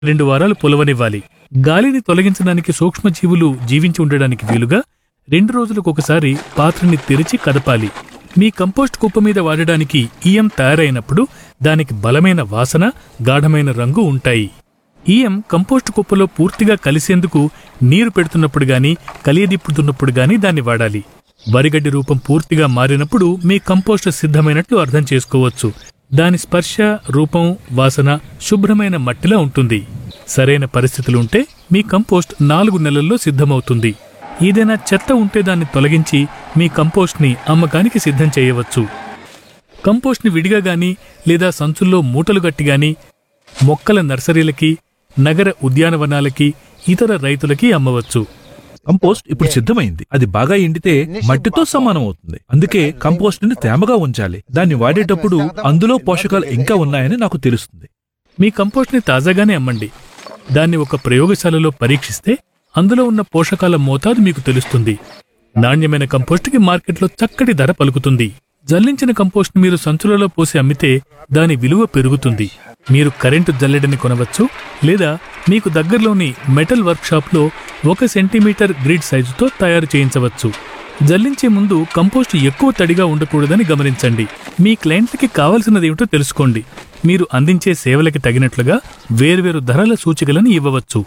రెండు వారాలు పొలవనివ్వాలి గాలిని తొలగించడానికి సూక్ష్మజీవులు జీవించి ఉండడానికి వీలుగా రెండు రోజులకు ఒకసారి పాత్రని తెరిచి కదపాలి మీ కంపోస్ట్ కుప్ప మీద వాడడానికి ఈఎం తయారైనప్పుడు దానికి బలమైన వాసన గాఢమైన రంగు ఉంటాయి ఈఎం కంపోస్ట్ కుప్పలో పూర్తిగా కలిసేందుకు నీరు పెడుతున్నప్పుడు గాని కలియదిప్పుతున్నప్పుడు గాని దాన్ని వాడాలి వరిగడ్డి రూపం పూర్తిగా మారినప్పుడు మీ కంపోస్ట్ సిద్ధమైనట్లు అర్థం చేసుకోవచ్చు దాని స్పర్శ రూపం వాసన శుభ్రమైన మట్టిలా ఉంటుంది సరైన పరిస్థితులుంటే మీ కంపోస్ట్ నాలుగు నెలల్లో సిద్ధమవుతుంది ఏదైనా చెత్త ఉంటే దాన్ని తొలగించి మీ కంపోస్ట్ని అమ్మకానికి సిద్ధం చేయవచ్చు కంపోస్ట్ని విడిగా గాని లేదా సంచుల్లో మూటలు గట్టి గాని మొక్కల నర్సరీలకి నగర ఉద్యానవనాలకి ఇతర రైతులకి అమ్మవచ్చు కంపోస్ట్ ఇప్పుడు సిద్ధమైంది అది బాగా ఎండితే మట్టితో సమానం అవుతుంది అందుకే కంపోస్ట్ ని తేమగా ఉంచాలి దాన్ని వాడేటప్పుడు అందులో పోషకాలు ఇంకా ఉన్నాయని నాకు తెలుస్తుంది మీ కంపోస్ట్ని తాజాగానే అమ్మండి దాన్ని ఒక ప్రయోగశాలలో పరీక్షిస్తే అందులో ఉన్న పోషకాల మోతాదు మీకు తెలుస్తుంది నాణ్యమైన కంపోస్ట్కి మార్కెట్లో చక్కటి ధర పలుకుతుంది జల్లించిన కంపోస్ట్ మీరు సంచులలో పోసి అమ్మితే దాని విలువ పెరుగుతుంది మీరు కరెంటు జల్లెడని కొనవచ్చు లేదా మీకు దగ్గరలోని మెటల్ వర్క్షాప్లో ఒక సెంటీమీటర్ గ్రిడ్ సైజుతో తయారు చేయించవచ్చు జల్లించే ముందు కంపోస్ట్ ఎక్కువ తడిగా ఉండకూడదని గమనించండి మీ క్లయింట్లకి కావలసినదేమిటో తెలుసుకోండి మీరు అందించే సేవలకి తగినట్లుగా వేర్వేరు ధరల సూచికలను ఇవ్వవచ్చు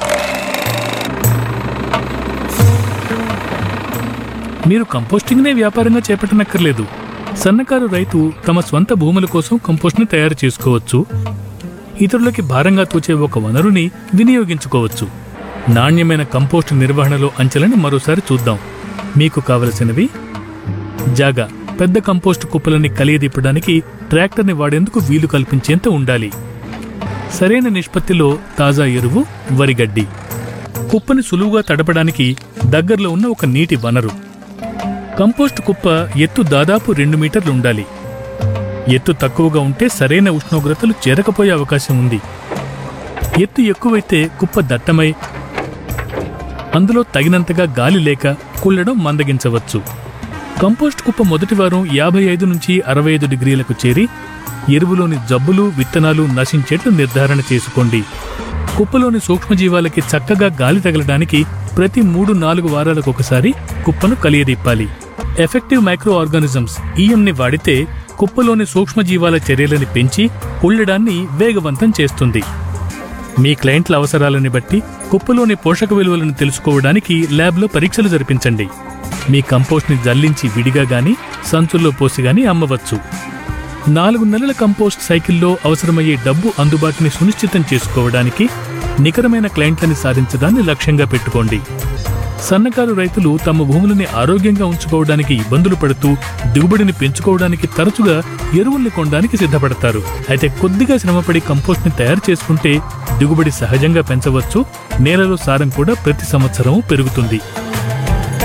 మీరు కంపోస్టింగ్నే వ్యాపారంగా చేపట్టనక్కర్లేదు సన్నకారు రైతు తమ స్వంత భూముల కోసం కంపోస్ట్ని తయారు చేసుకోవచ్చు ఇతరులకి భారంగా తూచే ఒక వనరుని వినియోగించుకోవచ్చు నాణ్యమైన కంపోస్ట్ నిర్వహణలో అంచెలను మరోసారి చూద్దాం మీకు కావలసినవి జాగా పెద్ద కంపోస్ట్ కుప్పలని కలియదిప్పడానికి ట్రాక్టర్ని వాడేందుకు వీలు కల్పించేంత ఉండాలి సరైన నిష్పత్తిలో తాజా ఎరువు వరిగడ్డి కుప్పని సులువుగా తడపడానికి దగ్గరలో ఉన్న ఒక నీటి వనరు కంపోస్ట్ కుప్ప ఎత్తు దాదాపు రెండు మీటర్లు ఉండాలి ఎత్తు తక్కువగా ఉంటే సరైన ఉష్ణోగ్రతలు చేరకపోయే అవకాశం ఉంది ఎత్తు ఎక్కువైతే కుప్ప దట్టమై అందులో తగినంతగా గాలి లేక కుళ్ళడం మందగించవచ్చు కంపోస్ట్ కుప్ప మొదటి వారం యాభై ఐదు నుంచి అరవై ఐదు డిగ్రీలకు చేరి ఎరువులోని జబ్బులు విత్తనాలు నశించేట్లు నిర్ధారణ చేసుకోండి కుప్పలోని సూక్ష్మజీవాలకి చక్కగా గాలి తగలడానికి ప్రతి మూడు నాలుగు వారాలకు ఒకసారి కుప్పను కలియదిప్పాలి ఎఫెక్టివ్ మైక్రో ఆర్గానిజమ్స్ ఈఎంని వాడితే కుప్పలోని సూక్ష్మజీవాల చర్యలని పెంచి కుళ్ళడాన్ని వేగవంతం చేస్తుంది మీ క్లయింట్ల అవసరాలని బట్టి కుప్పలోని పోషక విలువలను తెలుసుకోవడానికి ల్యాబ్లో పరీక్షలు జరిపించండి మీ కంపోస్ట్ని జల్లించి విడిగా గాని సంచుల్లో పోసి గాని అమ్మవచ్చు నాలుగు నెలల కంపోస్ట్ సైకిల్లో అవసరమయ్యే డబ్బు అందుబాటుని సునిశ్చితం చేసుకోవడానికి నికరమైన క్లయింట్లని సాధించడాన్ని లక్ష్యంగా పెట్టుకోండి సన్నకారు రైతులు తమ భూములని ఆరోగ్యంగా ఉంచుకోవడానికి ఇబ్బందులు పడుతూ దిగుబడిని పెంచుకోవడానికి తరచుగా ఎరువుల్ని కొనడానికి సిద్ధపడతారు అయితే కొద్దిగా శ్రమపడి కంపోస్ట్ని తయారు చేసుకుంటే దిగుబడి సహజంగా పెంచవచ్చు నేలలో సారం కూడా ప్రతి సంవత్సరం పెరుగుతుంది